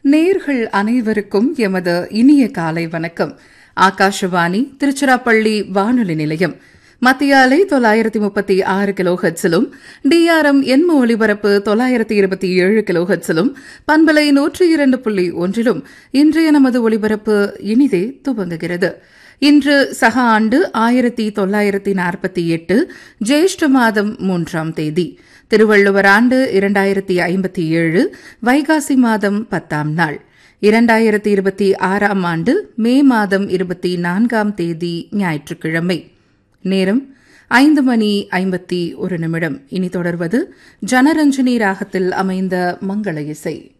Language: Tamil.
நேர்கள் அனைவருக்கும் எமது இனிய காலை வணக்கம் ஆகாஷவாணி திருச்சிராப்பள்ளி வானொலி நிலையம் மத்திய அலை தொள்ளாயிரத்தி முப்பத்தி ஆறு கிலோ ஹெட்ஸிலும் டிஆர்எம் எண்ம ஒலிபரப்பு தொள்ளாயிரத்தி இருபத்தி ஏழு கிலோ ஹெட்ஸிலும் பண்பலை நூற்றி இரண்டு புள்ளி ஒன்றிலும் இன்றைய நமது ஒலிபரப்பு இனிதே துவங்குகிறது இன்று சக ஆண்டு ஆயிரத்தி தொள்ளாயிரத்தி நாற்பத்தி எட்டு ஜேஷ்ட மாதம் மூன்றாம் தேதி திருவள்ளுவர் ஆண்டு இரண்டாயிரத்தி ஐம்பத்தி ஏழு வைகாசி மாதம் பத்தாம் நாள் இரண்டாயிரத்தி இருபத்தி ஆறாம் ஆண்டு மே மாதம் இருபத்தி நான்காம் தேதி ஞாயிற்றுக்கிழமை நேரம் ஐந்து மணி ஐம்பத்தி ஒரு நிமிடம் இனி தொடர்வது ஜனரஞ்சனி ராகத்தில் அமைந்த மங்கள இசை